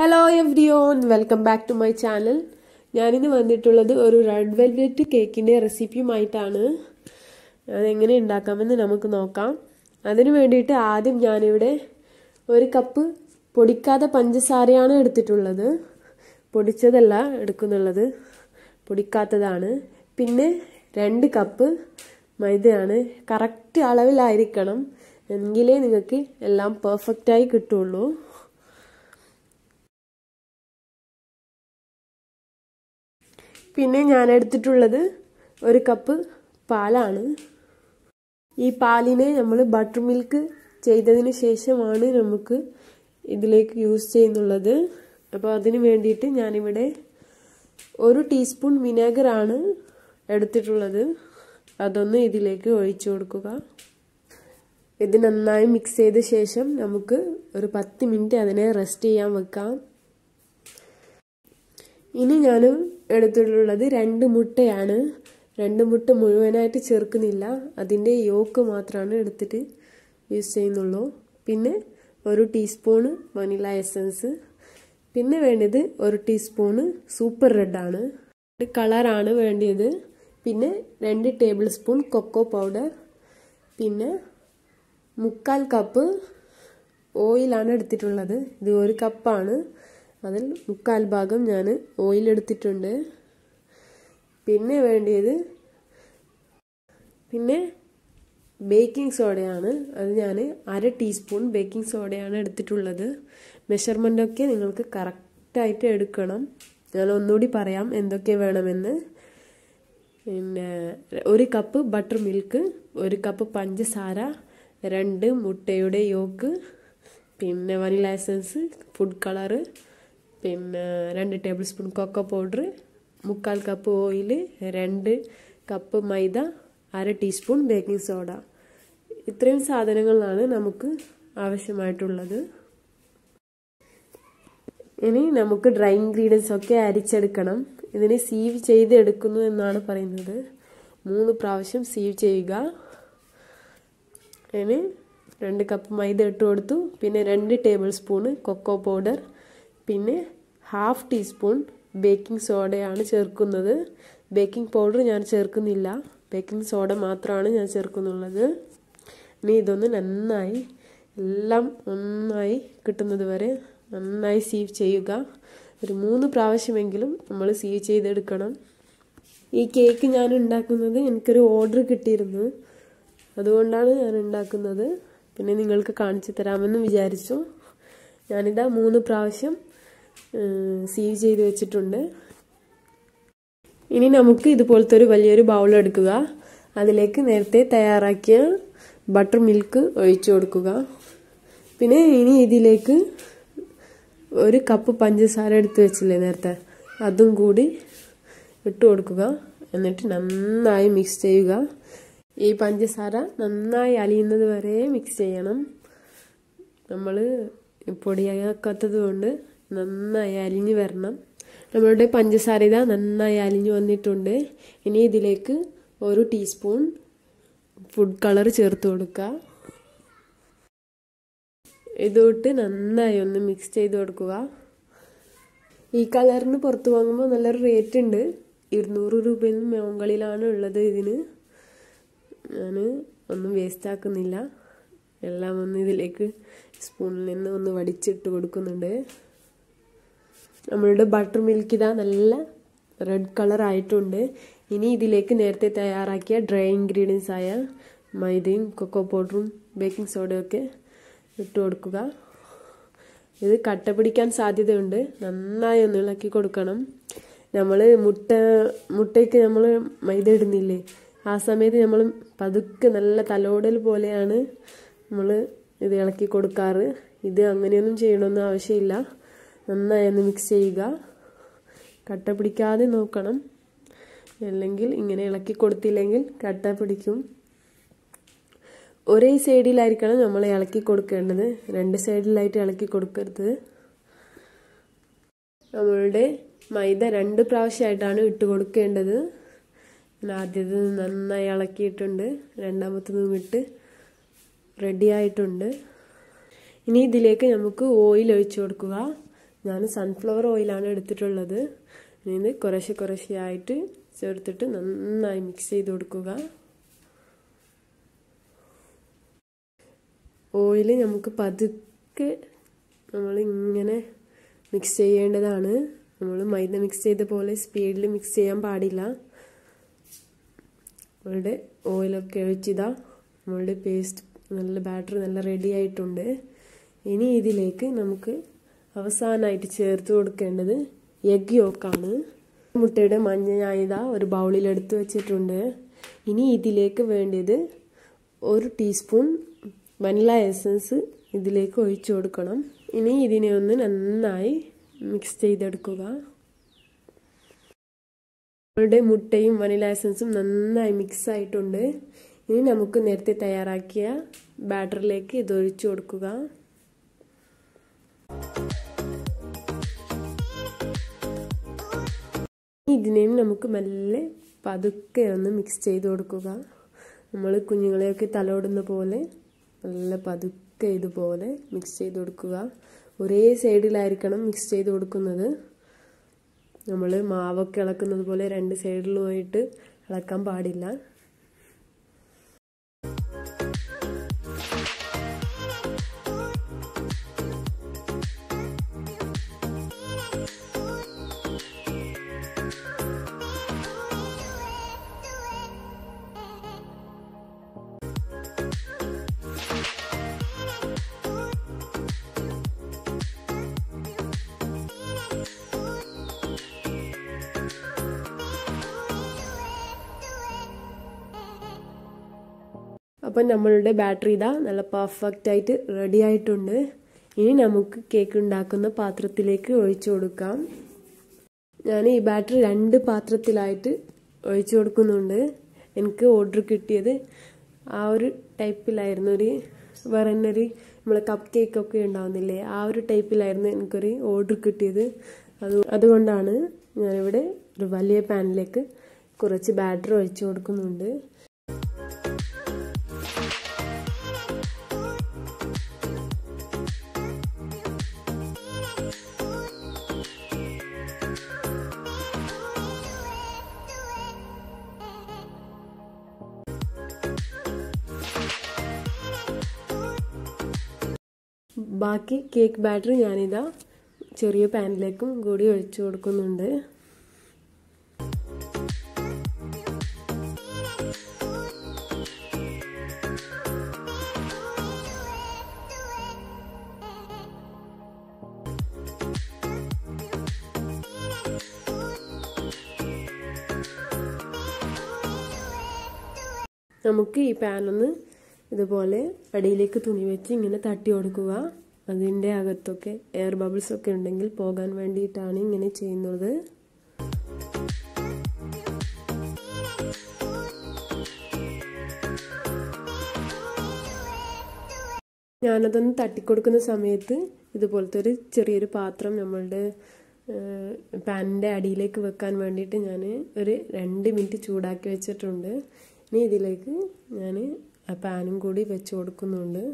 hello everyone welcome back to my channel ഞാനിന്ന് വന്നിട്ടുള്ളത് ഒരു റെഡ് വെൽവെറ്റ് കേക്കിൻ്റെ റെസിപ്പിയുമായിട്ടാണ് അതെങ്ങനെ ഉണ്ടാക്കാമെന്ന് നമുക്ക് നോക്കാം അതിനു വേണ്ടിയിട്ട് ആദ്യം ഞാനിവിടെ ഒരു കപ്പ് പൊടിക്കാത്ത പഞ്ചസാരയാണ് എടുത്തിട്ടുള്ളത് പൊടിച്ചതല്ല എടുക്കുന്നുള്ളത് പൊടിക്കാത്തതാണ് പിന്നെ രണ്ട് കപ്പ് മൈദയാണ് കറക്റ്റ് അളവിലായിരിക്കണം എങ്കിലേ നിങ്ങൾക്ക് എല്ലാം പെർഫെക്റ്റായി കിട്ടുള്ളൂ പിന്നെ ഞാൻ എടുത്തിട്ടുള്ളത് ഒരു കപ്പ് പാലാണ് ഈ പാലിനെ നമ്മൾ ബട്ടർ മിൽക്ക് ചെയ്തതിന് ശേഷമാണ് നമുക്ക് ഇതിലേക്ക് യൂസ് ചെയ്യുന്നുള്ളത് അപ്പോൾ അതിന് വേണ്ടിയിട്ട് ഞാനിവിടെ ഒരു ടീസ്പൂൺ വിനാഗറാണ് എടുത്തിട്ടുള്ളത് അതൊന്ന് ഇതിലേക്ക് ഒഴിച്ചു കൊടുക്കുക ഇത് നന്നായി മിക്സ് ചെയ്ത ശേഷം നമുക്ക് ഒരു പത്ത് മിനിറ്റ് അതിനെ റെസ്റ്റ് ചെയ്യാൻ വെക്കാം ഇനി ഞാൻ എടുത്തിട്ടുള്ളത് രണ്ട് മുട്ടയാണ് രണ്ട് മുട്ട മുഴുവനായിട്ട് ചേർക്കുന്നില്ല അതിൻ്റെ യോക്ക് മാത്രമാണ് എടുത്തിട്ട് യൂസ് ചെയ്യുന്നുള്ളൂ പിന്നെ ഒരു ടീസ്പൂണ് വനില എസൻസ് പിന്നെ വേണ്ടത് ഒരു ടീസ്പൂണ് സൂപ്പർ റെഡാണ് കളറാണ് വേണ്ടിയത് പിന്നെ രണ്ട് ടേബിൾ സ്പൂൺ കൊക്കോ പൗഡർ പിന്നെ മുക്കാൽ കപ്പ് ഓയിലാണ് എടുത്തിട്ടുള്ളത് ഇത് ഒരു കപ്പാണ് അതിൽ മുക്കാൽ ഭാഗം ഞാൻ ഓയിൽ എടുത്തിട്ടുണ്ട് പിന്നെ വേണ്ടിയത് പിന്നെ ബേക്കിംഗ് സോഡയാണ് അത് ഞാൻ അര ടീസ്പൂൺ ബേക്കിംഗ് സോഡയാണ് എടുത്തിട്ടുള്ളത് മെഷർമെൻ്റൊക്കെ നിങ്ങൾക്ക് കറക്റ്റായിട്ട് എടുക്കണം ഞാൻ ഒന്നുകൂടി പറയാം എന്തൊക്കെ വേണമെന്ന് പിന്നെ ഒരു കപ്പ് ബട്ടർ മിൽക്ക് ഒരു കപ്പ് പഞ്ചസാര രണ്ട് മുട്ടയുടെ യോക്ക് പിന്നെ വനില എസൻസ് ഫുഡ് കളറ് പിന്നെ രണ്ട് ടേബിൾ സ്പൂൺ കൊക്കോ പൗഡർ മുക്കാൽ കപ്പ് ഓയിൽ രണ്ട് കപ്പ് മൈദ അര ടീസ്പൂൺ ബേക്കിംഗ് സോഡ ഇത്രയും സാധനങ്ങളാണ് നമുക്ക് ആവശ്യമായിട്ടുള്ളത് ഇനി നമുക്ക് ഡ്രൈ ഇൻഗ്രീഡിയൻസ് ഒക്കെ അരിച്ചെടുക്കണം ഇതിനെ സീവ് ചെയ്തെടുക്കുന്നു എന്നാണ് പറയുന്നത് മൂന്ന് പ്രാവശ്യം സീവ് ചെയ്യുക ഇനി രണ്ട് കപ്പ് മൈദ ഇട്ട് കൊടുത്തു പിന്നെ രണ്ട് ടേബിൾ സ്പൂണ് കൊക്കോ പൗഡർ പിന്നെ ഹാഫ് ടീസ്പൂൺ ബേക്കിംഗ് സോഡയാണ് ചേർക്കുന്നത് ബേക്കിംഗ് പൗഡർ ഞാൻ ചേർക്കുന്നില്ല ബേക്കിംഗ് സോഡ മാത്രമാണ് ഞാൻ ചേർക്കുന്നുള്ളത് ഇനി ഇതൊന്ന് നന്നായി എല്ലാം നന്നായി കിട്ടുന്നത് വരെ നന്നായി സീവ് ചെയ്യുക ഒരു മൂന്ന് പ്രാവശ്യമെങ്കിലും നമ്മൾ സീവ് ചെയ്തെടുക്കണം ഈ കേക്ക് ഞാൻ ഉണ്ടാക്കുന്നത് എനിക്കൊരു ഓർഡർ കിട്ടിയിരുന്നു അതുകൊണ്ടാണ് ഞാൻ ഉണ്ടാക്കുന്നത് പിന്നെ നിങ്ങൾക്ക് കാണിച്ചു തരാമെന്ന് വിചാരിച്ചു ഞാനിതാ മൂന്ന് പ്രാവശ്യം സീവ് ചെയ്ത് വെച്ചിട്ടുണ്ട് ഇനി നമുക്ക് ഇതുപോലത്തെ ഒരു വലിയൊരു ബൗൾ എടുക്കുക അതിലേക്ക് നേരത്തെ തയ്യാറാക്കിയ ബട്ടർ മിൽക്ക് ഒഴിച്ചു കൊടുക്കുക പിന്നെ ഇനി ഇതിലേക്ക് ഒരു കപ്പ് പഞ്ചസാര എടുത്ത് വെച്ചില്ലേ നേരത്തെ അതും കൂടി ഇട്ട് കൊടുക്കുക എന്നിട്ട് നന്നായി മിക്സ് ചെയ്യുക ഈ പഞ്ചസാര നന്നായി അലിയുന്നത് വരെ മിക്സ് ചെയ്യണം നമ്മൾ പൊടിയാക്കാത്തത് കൊണ്ട് നന്നായി അലിഞ്ഞ് വരണം നമ്മളുടെ പഞ്ചസാര ഇതാ നന്നായി അലിഞ്ഞു വന്നിട്ടുണ്ട് ഇനി ഇതിലേക്ക് ഒരു ടീസ്പൂൺ ഫുഡ് കളർ ചേർത്ത് കൊടുക്കുക ഇതൊട്ട് നന്നായി ഒന്ന് മിക്സ് ചെയ്ത് കൊടുക്കുക ഈ കളറിന് പുറത്ത് വാങ്ങുമ്പോൾ നല്ലൊരു റേറ്റ് ഉണ്ട് ഇരുന്നൂറ് രൂപയിൽ മുകളിലാണ് ഉള്ളത് ഇതിന് ഞാൻ ഒന്നും വേസ്റ്റ് ആക്കുന്നില്ല എല്ലാം ഒന്ന് ഇതിലേക്ക് സ്പൂണിൽ നിന്ന് ഒന്ന് വടിച്ചിട്ട് കൊടുക്കുന്നുണ്ട് നമ്മളുടെ ബട്ടർ മിൽക്ക് ഇതാ നല്ല റെഡ് കളർ ആയിട്ടുണ്ട് ഇനി ഇതിലേക്ക് നേരത്തെ തയ്യാറാക്കിയ ഡ്രൈ ഇൻഗ്രീഡിയൻസ് ആയ മൈദയും കൊക്കോ പൗഡറും ബേക്കിംഗ് സോഡയും ഒക്കെ ഇട്ട് കൊടുക്കുക ഇത് കട്ട പിടിക്കാൻ സാധ്യതയുണ്ട് നന്നായി ഒന്ന് ഇളക്കി കൊടുക്കണം നമ്മൾ മുട്ട മുട്ടയ്ക്ക് നമ്മൾ മൈദ ഇടുന്നില്ലേ ആ സമയത്ത് നമ്മൾ പതുക്കെ നല്ല തലോടൽ പോലെയാണ് നമ്മൾ ഇത് ഇളക്കി കൊടുക്കാറ് ഇത് അങ്ങനെയൊന്നും ചെയ്യണമെന്ന് ആവശ്യമില്ല നന്നായി ഒന്ന് മിക്സ് ചെയ്യുക കട്ട പിടിക്കാതെ നോക്കണം അല്ലെങ്കിൽ ഇങ്ങനെ ഇളക്കി കൊടുത്തില്ലെങ്കിൽ കട്ട പിടിക്കും ഒരേ സൈഡിലായിരിക്കണം നമ്മൾ ഇളക്കി കൊടുക്കേണ്ടത് രണ്ട് സൈഡിലായിട്ട് ഇളക്കി കൊടുക്കരുത് നമ്മളുടെ മൈദ രണ്ട് പ്രാവശ്യമായിട്ടാണ് ഇട്ട് കൊടുക്കേണ്ടത് ആദ്യത്തെ നന്നായി ഇളക്കിയിട്ടുണ്ട് രണ്ടാമത്തതും ഇട്ട് റെഡി ആയിട്ടുണ്ട് ഇനി ഇതിലേക്ക് നമുക്ക് ഓയിൽ ഒഴിച്ചു കൊടുക്കുക ഞാൻ സൺഫ്ലവർ ഓയിലാണ് എടുത്തിട്ടുള്ളത് ഇനി കുറേശ്ശെ കുറേശ്ശെ ആയിട്ട് ചേർത്തിട്ട് നന്നായി മിക്സ് ചെയ്ത് കൊടുക്കുക ഓയിൽ നമുക്ക് പതുക്കെ നമ്മൾ ഇങ്ങനെ മിക്സ് ചെയ്യേണ്ടതാണ് നമ്മൾ മൈദ മിക്സ് ചെയ്ത പോലെ സ്പീഡിൽ മിക്സ് ചെയ്യാൻ പാടില്ല നമ്മളുടെ ഓയിലൊക്കെ ഒഴിച്ചിതാ നമ്മളുടെ പേസ്റ്റ് നല്ല ബാറ്റർ നല്ല റെഡി ആയിട്ടുണ്ട് ഇനി ഇതിലേക്ക് നമുക്ക് അവസാനമായിട്ട് ചേർത്ത് കൊടുക്കേണ്ടത് എഗ് യോക്കാണ് മുട്ടയുടെ മഞ്ഞ ഞാൻ ഇതാ ഒരു ബൗളിൽ എടുത്ത് വെച്ചിട്ടുണ്ട് ഇനി ഇതിലേക്ക് വേണ്ടത് ഒരു ടീസ്പൂൺ വനില എസൻസ് ഇതിലേക്ക് ഒഴിച്ചു കൊടുക്കണം ഇനി ഇതിനെ ഒന്ന് നന്നായി മിക്സ് ചെയ്തെടുക്കുക നമ്മളുടെ മുട്ടയും വനില എസൻസും നന്നായി മിക്സ് ആയിട്ടുണ്ട് ഇനി നമുക്ക് നേരത്തെ തയ്യാറാക്കിയ ബാറ്ററിലേക്ക് ഇത് ഒഴിച്ചു കൊടുക്കുക ഇതിനെയും നമുക്ക് മെല്ലെ പതുക്കെ ഒന്ന് മിക്സ് ചെയ്ത് കൊടുക്കുക നമ്മൾ കുഞ്ഞുങ്ങളെയൊക്കെ തലോടുന്ന പോലെ നല്ല പതുക്കെ ഇതുപോലെ മിക്സ് ചെയ്ത് കൊടുക്കുക ഒരേ സൈഡിലായിരിക്കണം മിക്സ് ചെയ്ത് കൊടുക്കുന്നത് നമ്മൾ മാവൊക്കെ ഇളക്കുന്നത് പോലെ രണ്ട് സൈഡിലുമായിട്ട് ഇളക്കാൻ പാടില്ല അപ്പം നമ്മളുടെ ബാറ്ററി ഇതാ നല്ല പെർഫെക്റ്റ് ആയിട്ട് റെഡി ആയിട്ടുണ്ട് ഇനി നമുക്ക് കേക്ക് ഉണ്ടാക്കുന്ന പാത്രത്തിലേക്ക് ഒഴിച്ചു കൊടുക്കാം ഞാൻ ഈ ബാറ്ററി രണ്ട് പാത്രത്തിലായിട്ട് ഒഴിച്ചു കൊടുക്കുന്നുണ്ട് എനിക്ക് ഓർഡർ കിട്ടിയത് ആ ഒരു ടൈപ്പിലായിരുന്നു ഒരു വേറെ തന്നെ ഒരു നമ്മൾ കപ്പ് കേക്ക് ഒക്കെ ഉണ്ടാവുന്നില്ലേ ആ ഒരു ടൈപ്പിലായിരുന്നു എനിക്കൊരു ഓർഡർ കിട്ടിയത് അത് അതുകൊണ്ടാണ് ഞാനിവിടെ ഒരു വലിയ പാനിലേക്ക് കുറച്ച് ബാറ്റർ ഒഴിച്ചു കൊടുക്കുന്നുണ്ട് ബാക്കി കേക്ക് ബാറ്റർ ഞാനിതാ ചെറിയ പാനിലേക്കും കൂടി ഒഴിച്ചു കൊടുക്കുന്നുണ്ട് നമുക്ക് ഈ പാനൊന്ന് ഇതുപോലെ അടിയിലേക്ക് തുണി വെച്ച് ഇങ്ങനെ തട്ടി കൊടുക്കുക അതിൻ്റെ അകത്തൊക്കെ എയർ ബബിൾസ് ഒക്കെ ഉണ്ടെങ്കിൽ പോകാൻ വേണ്ടിയിട്ടാണ് ഇങ്ങനെ ചെയ്യുന്നത് ഞാനതൊന്ന് തട്ടിക്കൊടുക്കുന്ന സമയത്ത് ഇതുപോലത്തെ ഒരു ചെറിയൊരു പാത്രം നമ്മളുടെ പാനിൻ്റെ അടിയിലേക്ക് വെക്കാൻ വേണ്ടിയിട്ട് ഞാൻ ഒരു രണ്ട് മിനിറ്റ് ചൂടാക്കി വെച്ചിട്ടുണ്ട് ഇനി ഇതിലേക്ക് ഞാൻ ആ പാനും കൂടി വെച്ച് കൊടുക്കുന്നുണ്ട്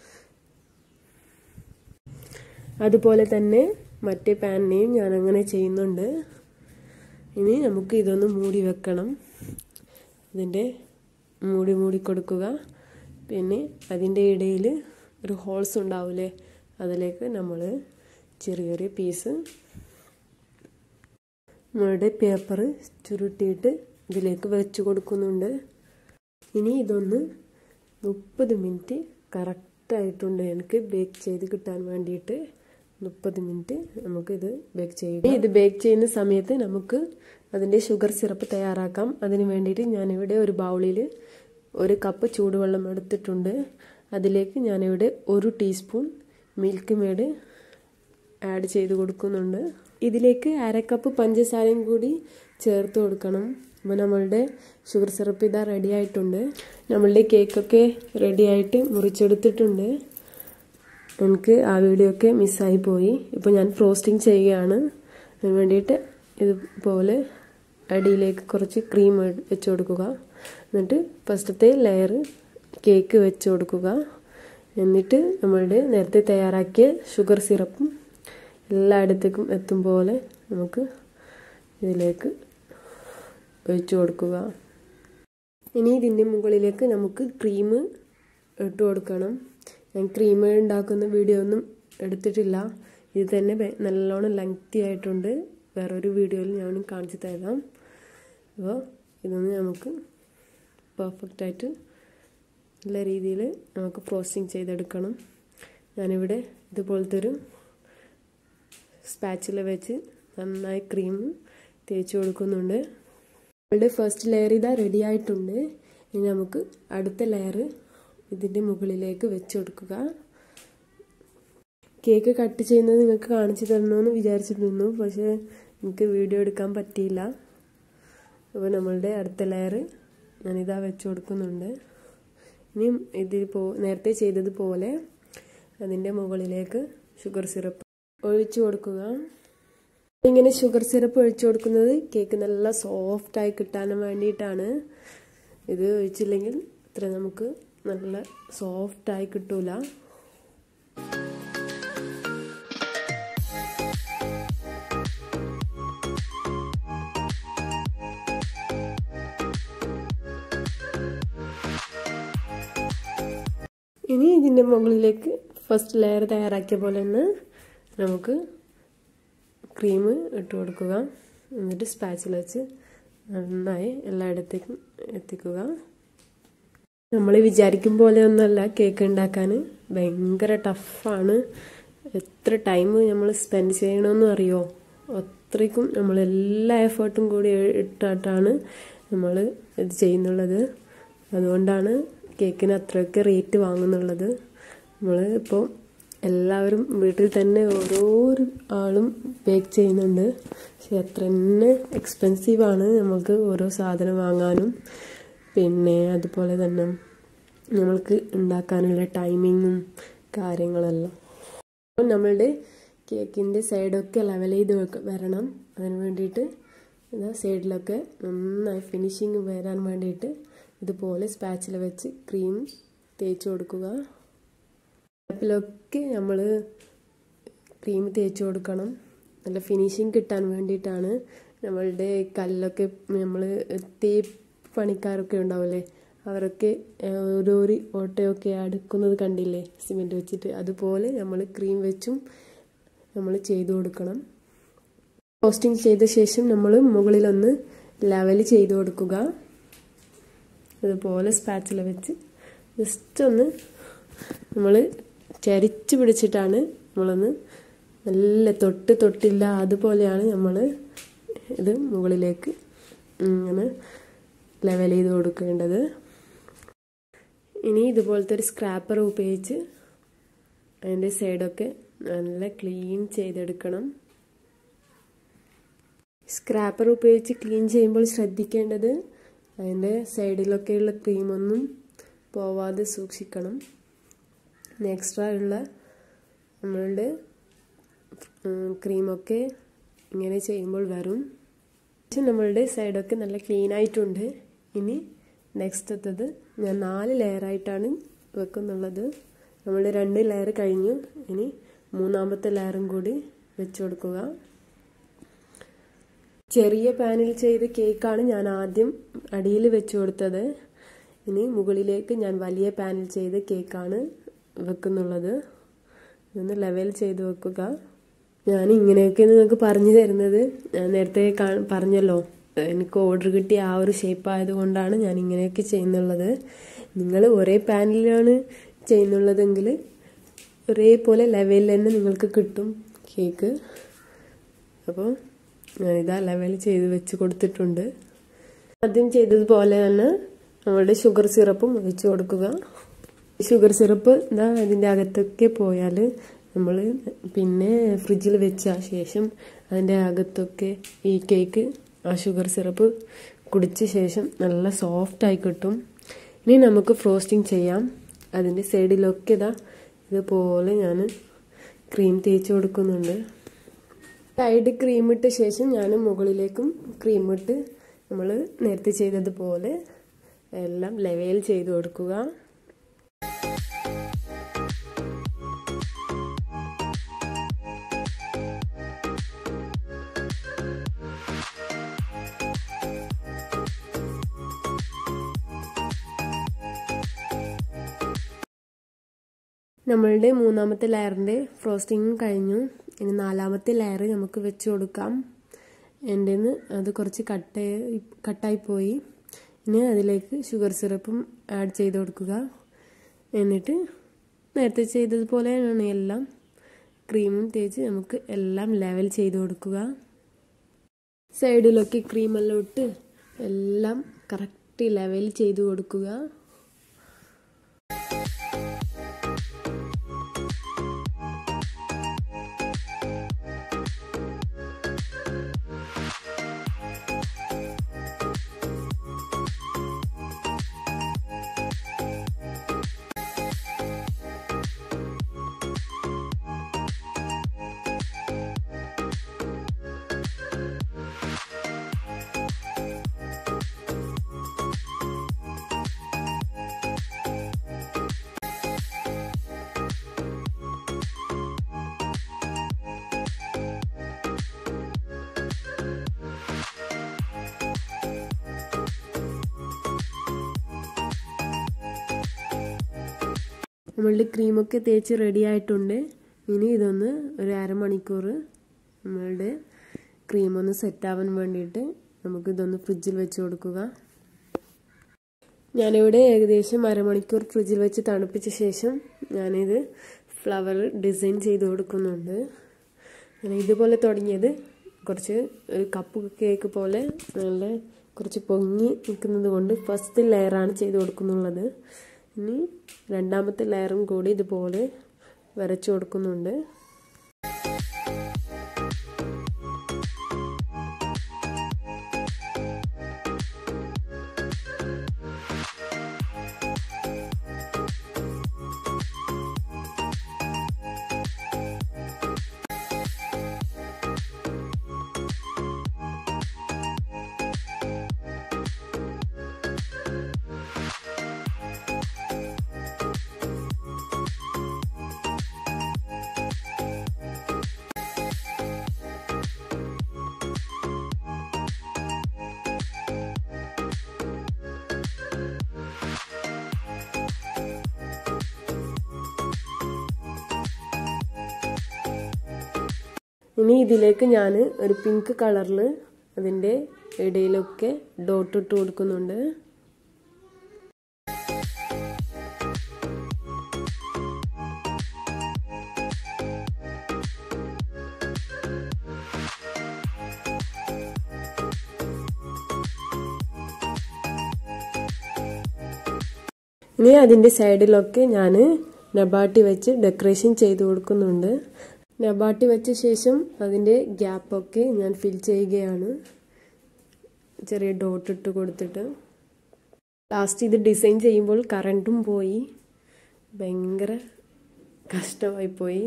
അതുപോലെ തന്നെ മറ്റേ പാനിനെയും ഞാൻ അങ്ങനെ ചെയ്യുന്നുണ്ട് ഇനി നമുക്ക് ഇതൊന്ന് മൂടി വെക്കണം ഇതിൻ്റെ മൂടി മൂടി കൊടുക്കുക പിന്നെ അതിൻ്റെ ഇടയിൽ ഒരു ഹോൾസ് ഉണ്ടാവില്ലേ അതിലേക്ക് നമ്മൾ ചെറിയൊരു പീസ് നമ്മളുടെ പേപ്പർ ചുരുട്ടിയിട്ട് ഇതിലേക്ക് വെച്ച് കൊടുക്കുന്നുണ്ട് ഇനി ഇതൊന്ന് മുപ്പത് മിനിറ്റ് കറക്റ്റായിട്ടുണ്ട് എനിക്ക് ബേക്ക് ചെയ്ത് കിട്ടാൻ വേണ്ടിയിട്ട് മുപ്പത് മിനിറ്റ് നമുക്കിത് ബേക്ക് ചെയ്യും ഇത് ബേക്ക് ചെയ്യുന്ന സമയത്ത് നമുക്ക് അതിൻ്റെ ഷുഗർ സിറപ്പ് തയ്യാറാക്കാം അതിന് വേണ്ടിയിട്ട് ഞാനിവിടെ ഒരു ബൗളിൽ ഒരു കപ്പ് ചൂടുവെള്ളം എടുത്തിട്ടുണ്ട് അതിലേക്ക് ഞാനിവിടെ ഒരു ടീസ്പൂൺ മിൽക്ക് മേഡ് ആഡ് ചെയ്ത് കൊടുക്കുന്നുണ്ട് ഇതിലേക്ക് അര കപ്പ് പഞ്ചസാരയും കൂടി ചേർത്ത് കൊടുക്കണം അപ്പോൾ നമ്മളുടെ ഷുഗർ സിറപ്പ് ഇതാ റെഡി ആയിട്ടുണ്ട് നമ്മളുടെ കേക്കൊക്കെ റെഡി ആയിട്ട് മുറിച്ചെടുത്തിട്ടുണ്ട് എനിക്ക് ആ വീഡിയോ ഒക്കെ മിസ്സായി പോയി ഇപ്പോൾ ഞാൻ ഫ്രോസ്റ്റിംഗ് ചെയ്യുകയാണ് അതിന് വേണ്ടിയിട്ട് ഇതുപോലെ അടിയിലേക്ക് കുറച്ച് ക്രീം വെച്ച് കൊടുക്കുക എന്നിട്ട് ഫസ്റ്റത്തെ ലെയർ കേക്ക് വെച്ച് കൊടുക്കുക എന്നിട്ട് നമ്മളുടെ നേരത്തെ തയ്യാറാക്കിയ ഷുഗർ സിറപ്പും എല്ലായിടത്തേക്കും എത്തും പോലെ നമുക്ക് ഇതിലേക്ക് ഒഴിച്ചു കൊടുക്കുക ഇനി ഇതിൻ്റെ മുകളിലേക്ക് നമുക്ക് ക്രീം ഇട്ട് കൊടുക്കണം ഞാൻ ക്രീം ഉണ്ടാക്കുന്ന വീഡിയോ ഒന്നും എടുത്തിട്ടില്ല ഇത് തന്നെ നല്ലോണം ലെങ്തി ആയിട്ടുണ്ട് വേറൊരു വീഡിയോയിൽ ഞാൻ കാണിച്ചു തരാം അപ്പോൾ ഇതൊന്ന് നമുക്ക് പെർഫെക്റ്റായിട്ട് നല്ല രീതിയിൽ നമുക്ക് പ്രോസസ്സിങ് ചെയ്തെടുക്കണം ഞാനിവിടെ ഇതുപോലത്തെ ഒരു സ്പാച്ചില വെച്ച് നന്നായി ക്രീം തേച്ച് കൊടുക്കുന്നുണ്ട് നമ്മളുടെ ഫസ്റ്റ് ലെയർ ഇതാ റെഡി ആയിട്ടുണ്ട് ഇനി നമുക്ക് അടുത്ത ലെയർ ഇതിൻ്റെ മുകളിലേക്ക് വെച്ച് കൊടുക്കുക കേക്ക് കട്ട് ചെയ്യുന്നത് നിങ്ങൾക്ക് കാണിച്ചു തരണമെന്ന് വിചാരിച്ചിരുന്നു പക്ഷേ എനിക്ക് വീഡിയോ എടുക്കാൻ പറ്റിയില്ല അപ്പോൾ നമ്മളുടെ അടുത്ത ലെയർ ഞാനിതാ വെച്ച് കൊടുക്കുന്നുണ്ട് ഇനിയും ഇതിൽ പോ നേരത്തെ ചെയ്തതുപോലെ അതിൻ്റെ മുകളിലേക്ക് ഷുഗർ സിറപ്പ് ഒഴിച്ചു കൊടുക്കുക ഇങ്ങനെ ഷുഗർ സിറപ്പ് ഒഴിച്ചു കൊടുക്കുന്നത് കേക്ക് നല്ല സോഫ്റ്റായി കിട്ടാനും വേണ്ടിയിട്ടാണ് ഇത് ഒഴിച്ചില്ലെങ്കിൽ അത്ര നമുക്ക് നല്ല സോഫ്റ്റായി കിട്ടൂല ഇനി ഇതിൻ്റെ മുകളിലേക്ക് ഫസ്റ്റ് ലെയർ തയ്യാറാക്കിയ പോലെ തന്നെ നമുക്ക് ക്രീം ഇട്ട് കൊടുക്കുക എന്നിട്ട് സ്പാച്ചിൽ വെച്ച് നന്നായി എല്ലായിടത്തേക്കും എത്തിക്കുക നമ്മൾ വിചാരിക്കും പോലെ ഒന്നല്ല കേക്ക് ഉണ്ടാക്കാൻ ഭയങ്കര ടഫാണ് എത്ര ടൈം നമ്മൾ സ്പെൻഡ് ചെയ്യണമെന്ന് അറിയോ അത്രയ്ക്കും നമ്മൾ എല്ലാ എഫേർട്ടും കൂടി ഇട്ടിട്ടാണ് നമ്മൾ ഇത് ചെയ്യുന്നുള്ളത് അതുകൊണ്ടാണ് കേക്കിന് അത്രയൊക്കെ റേറ്റ് വാങ്ങുന്നുള്ളത് നമ്മൾ ഇപ്പോൾ എല്ലാവരും വീട്ടിൽ തന്നെ ഓരോ ആളും ബേക്ക് ചെയ്യുന്നുണ്ട് പക്ഷെ അത്ര തന്നെ എക്സ്പെൻസീവാണ് നമുക്ക് ഓരോ സാധനം വാങ്ങാനും പിന്നെ അതുപോലെ തന്നെ നമ്മൾക്ക് ഉണ്ടാക്കാനുള്ള ടൈമിങ്ങും കാര്യങ്ങളെല്ലാം അപ്പോൾ നമ്മളുടെ കേക്കിൻ്റെ സൈഡൊക്കെ ലെവൽ ചെയ്ത് വരണം അതിന് വേണ്ടിയിട്ട് ഇതാ സൈഡിലൊക്കെ നന്നായി ഫിനിഷിങ് വരാൻ വേണ്ടിയിട്ട് ഇതുപോലെ സ്പാച്ചിൽ വെച്ച് ക്രീം തേച്ച് കൊടുക്കുക ാപ്പിലൊക്കെ നമ്മൾ ക്രീം തേച്ച് കൊടുക്കണം നല്ല ഫിനിഷിങ് കിട്ടാൻ വേണ്ടിയിട്ടാണ് നമ്മളുടെ കല്ലൊക്കെ നമ്മൾ തേപ്പ് പണിക്കാരൊക്കെ ഉണ്ടാവില്ലേ അവരൊക്കെ ഓരോരോ ഓട്ടയൊക്കെ അടുക്കുന്നത് കണ്ടില്ലേ സിമെൻറ്റ് വെച്ചിട്ട് അതുപോലെ നമ്മൾ ക്രീം വെച്ചും നമ്മൾ ചെയ്തു കൊടുക്കണം പോസ്റ്റിംഗ് ചെയ്ത ശേഷം നമ്മൾ മുകളിലൊന്ന് ലെവൽ ചെയ്ത് കൊടുക്കുക അതുപോലെ സ്പാച്ചില വെച്ച് ജസ്റ്റ് ഒന്ന് നമ്മൾ ചരിച്ച് പിടിച്ചിട്ടാണ് നമ്മളൊന്ന് നല്ല തൊട്ട് തൊട്ടില്ല അതുപോലെയാണ് നമ്മൾ ഇത് മുകളിലേക്ക് ഇങ്ങനെ ലെവൽ ചെയ്ത് കൊടുക്കേണ്ടത് ഇനി ഇതുപോലത്തെ ഒരു സ്ക്രാപ്പർ ഉപയോഗിച്ച് അതിൻ്റെ സൈഡൊക്കെ നല്ല ക്ലീൻ ചെയ്തെടുക്കണം സ്ക്രാപ്പർ ഉപയോഗിച്ച് ക്ലീൻ ചെയ്യുമ്പോൾ ശ്രദ്ധിക്കേണ്ടത് അതിൻ്റെ സൈഡിലൊക്കെയുള്ള ക്രീമൊന്നും പോവാതെ സൂക്ഷിക്കണം എക്സ്ട്രാ ഉള്ള നമ്മളുടെ ക്രീമൊക്കെ ഇങ്ങനെ ചെയ്യുമ്പോൾ വരും നമ്മളുടെ സൈഡൊക്കെ നല്ല ക്ലീൻ ആയിട്ടുണ്ട് ഇനി നെക്സ്റ്റ് എത്തത് ഞാൻ നാല് ലെയറായിട്ടാണ് വെക്കുന്നുള്ളത് നമ്മൾ രണ്ട് ലെയർ കഴിഞ്ഞു ഇനി മൂന്നാമത്തെ ലെയറും കൂടി വെച്ച് കൊടുക്കുക ചെറിയ പാനിൽ ചെയ്ത കേക്കാണ് ഞാൻ ആദ്യം അടിയിൽ വെച്ച് കൊടുത്തത് ഇനി മുകളിലേക്ക് ഞാൻ വലിയ പാനിൽ ചെയ്ത കേക്കാണ് വെക്കുന്നുള്ളത് ഇതൊന്ന് ലെവൽ ചെയ്ത് വെക്കുക ഞാൻ ഇങ്ങനെയൊക്കെ നിങ്ങൾക്ക് പറഞ്ഞു തരുന്നത് ഞാൻ നേരത്തെ പറഞ്ഞല്ലോ എനിക്ക് ഓർഡർ കിട്ടിയ ആ ഒരു ഷേപ്പ് ആയതുകൊണ്ടാണ് ഞാൻ ഇങ്ങനെയൊക്കെ ചെയ്യുന്നുള്ളത് നിങ്ങൾ ഒരേ പാനിലാണ് ചെയ്യുന്നുള്ളതെങ്കിൽ ഒരേപോലെ ലെവലിൽ തന്നെ നിങ്ങൾക്ക് കിട്ടും കേക്ക് അപ്പോൾ ഞാനിതാ ലെവൽ ചെയ്ത് വെച്ച് കൊടുത്തിട്ടുണ്ട് ആദ്യം ചെയ്തതുപോലെ തന്നെ നമ്മളുടെ ഷുഗർ സിറപ്പും ഒഴിച്ചു കൊടുക്കുക ഷുഗർ സിറപ്പ് എന്താ അതിൻ്റെ അകത്തൊക്കെ പോയാൽ നമ്മൾ പിന്നെ ഫ്രിഡ്ജിൽ വെച്ച ശേഷം അതിൻ്റെ അകത്തൊക്കെ ഈ കേക്ക് ആ ഷുഗർ സിറപ്പ് കുടിച്ച ശേഷം നല്ല സോഫ്റ്റായി കിട്ടും ഇനി നമുക്ക് ഫ്രോസ്റ്റിംഗ് ചെയ്യാം അതിൻ്റെ സൈഡിലൊക്കെ ഇതാ ഇതുപോലെ ഞാൻ ക്രീം തേച്ച് കൊടുക്കുന്നുണ്ട് സൈഡ് ക്രീം ഇട്ട ശേഷം ഞാൻ മുകളിലേക്കും ക്രീം ഇട്ട് നമ്മൾ നേരത്തെ ചെയ്തതുപോലെ എല്ലാം ലെവൽ ചെയ്ത് കൊടുക്കുക നമ്മളുടെ മൂന്നാമത്തെ ലെയറിൻ്റെ ഫ്രോസ്റ്റിങ്ങും കഴിഞ്ഞു ഇനി നാലാമത്തെ ലെയർ നമുക്ക് വെച്ച് കൊടുക്കാം എൻ്റെ അത് കുറച്ച് കട്ടായി കട്ടായി പോയി ഇനി അതിലേക്ക് ഷുഗർ സിറപ്പും ആഡ് ചെയ്ത് കൊടുക്കുക എന്നിട്ട് നേരത്തെ ചെയ്തതുപോലെയാണ് എല്ലാം ക്രീമും തേച്ച് നമുക്ക് എല്ലാം ലെവൽ ചെയ്ത് കൊടുക്കുക സൈഡിലൊക്കെ ക്രീമെല്ലാം ഇട്ട് എല്ലാം കറക്റ്റ് ലെവൽ ചെയ്ത് കൊടുക്കുക നമ്മളുടെ ക്രീമൊക്കെ തേച്ച് റെഡി ആയിട്ടുണ്ട് ഇനി ഇതൊന്ന് ഒരു അരമണിക്കൂർ നമ്മളുടെ ക്രീം ഒന്ന് സെറ്റാവാൻ വേണ്ടിയിട്ട് നമുക്കിതൊന്ന് ഫ്രിഡ്ജിൽ വെച്ച് കൊടുക്കുക ഞാനിവിടെ ഏകദേശം അരമണിക്കൂർ ഫ്രിഡ്ജിൽ വെച്ച് തണുപ്പിച്ച ശേഷം ഞാനിത് ഫ്ലവർ ഡിസൈൻ ചെയ്ത് കൊടുക്കുന്നുണ്ട് ഞാൻ ഇതുപോലെ തുടങ്ങിയത് കുറച്ച് ഒരു കപ്പ് കേക്ക് പോലെ നല്ല കുറച്ച് പൊങ്ങി നിൽക്കുന്നത് കൊണ്ട് ഫസ്റ്റ് ലെയറാണ് ചെയ്ത് കൊടുക്കുന്നുള്ളത് ഇനി രണ്ടാമത്തെ ലെയറും കൂടി ഇതുപോലെ വരച്ചു കൊടുക്കുന്നുണ്ട് ഇനി ഇതിലേക്ക് ഞാൻ ഒരു പിങ്ക് കളറിൽ അതിൻ്റെ ഇടയിലൊക്കെ ഡോട്ട് ഇട്ട് കൊടുക്കുന്നുണ്ട് ഇനി അതിൻ്റെ സൈഡിലൊക്കെ ഞാൻ നബാട്ടി വെച്ച് ഡെക്കറേഷൻ ചെയ്ത് കൊടുക്കുന്നുണ്ട് നബാട്ടി വെച്ച ശേഷം അതിൻ്റെ ഗ്യാപ്പൊക്കെ ഞാൻ ഫിൽ ചെയ്യുകയാണ് ചെറിയ ഡോട്ട് ഇട്ട് കൊടുത്തിട്ട് ലാസ്റ്റ് ഇത് ഡിസൈൻ ചെയ്യുമ്പോൾ കറണ്ടും പോയി ഭയങ്കര കഷ്ടമായി പോയി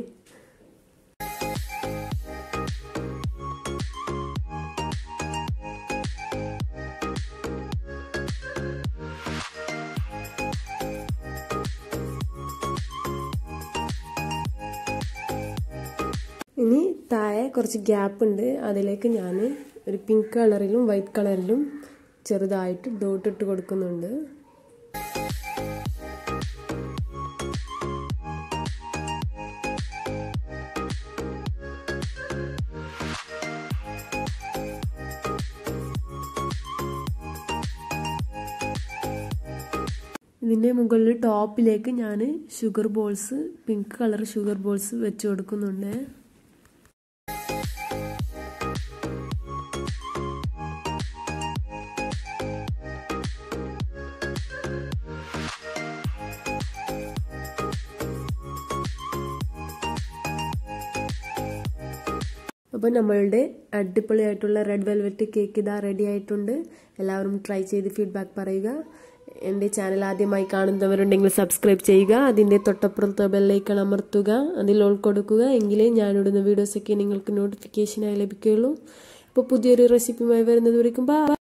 ഇനി താഴെ കുറച്ച് ഗ്യാപ്പ് ഉണ്ട് അതിലേക്ക് ഞാൻ ഒരു പിങ്ക് കളറിലും വൈറ്റ് കളറിലും ചെറുതായിട്ട് ഡോട്ട് ഇട്ട് കൊടുക്കുന്നുണ്ട് ഇതിൻ്റെ മുകളിൽ ടോപ്പിലേക്ക് ഞാൻ sugar balls pink colour sugar balls വെച്ച് കൊടുക്കുന്നുണ്ട് അപ്പോൾ നമ്മളുടെ അടിപൊളിയായിട്ടുള്ള റെഡ് വെൽവെറ്റ് കേക്ക് ഇതാ റെഡി ആയിട്ടുണ്ട് എല്ലാവരും ട്രൈ ചെയ്ത് ഫീഡ്ബാക്ക് പറയുക എൻ്റെ ചാനൽ ആദ്യമായി കാണുന്നവരുണ്ടെങ്കിൽ സബ്സ്ക്രൈബ് ചെയ്യുക അതിൻ്റെ തൊട്ടപ്പുറത്തെ ബെല്ലൈക്കൺ അമർത്തുക അതിൽ ഓൾ കൊടുക്കുക എങ്കിലേ ഞാനിടുന്ന വീഡിയോസൊക്കെ നിങ്ങൾക്ക് നോട്ടിഫിക്കേഷനായി ലഭിക്കുകയുള്ളൂ അപ്പോൾ പുതിയൊരു റെസിപ്പിയുമായി വരുന്നത് വരയ്ക്കും ബാ